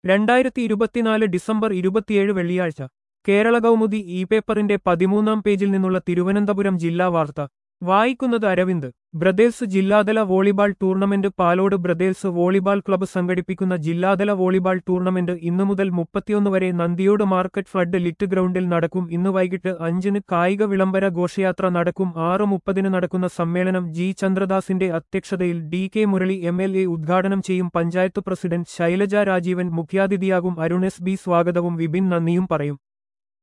രണ്ടായിരത്തി ഇരുപത്തിനാല് ഡിസംബർ ഇരുപത്തിയേഴ് വെള്ളിയാഴ്ച കേരള കൗമുദി ഇ പേപ്പറിന്റെ പതിമൂന്നാം പേജിൽ നിന്നുള്ള തിരുവനന്തപുരം ജില്ലാ വാർത്ത വായിക്കുന്നത് അരവിന്ദ് ബ്രദേഴ്സ് ജില്ലാതല volleyball tournament Palode brothers volleyball club സംഘടിപ്പിക്കുന്ന ജില്ലാതല വോളിബാൾ ടൂർണമെന്റ് ഇന്നു മുതൽ മുപ്പത്തിയൊന്ന് വരെ നന്ദിയോട് മാർക്കറ്റ് ഫ്ലഡ് ലിറ്റ് ഗ്രൗണ്ടിൽ നടക്കും ഇന്ന് വൈകിട്ട് അഞ്ചിന് കായിക വിളംബര ഘോഷയാത്ര നടക്കും ആറ് മുപ്പതിന് നടക്കുന്ന സമ്മേളനം ജി ചന്ദ്രദാസിന്റെ അധ്യക്ഷതയിൽ D K Murali M L A ഉദ്ഘാടനം ചെയ്യും പഞ്ചായത്ത് പ്രസിഡന്റ് ശൈലജ രാജീവൻ മുഖ്യാതിഥിയാകും അരുൺ എസ് ബി സ്വാഗതവും വിപിൻ നന്ദിയും പറയും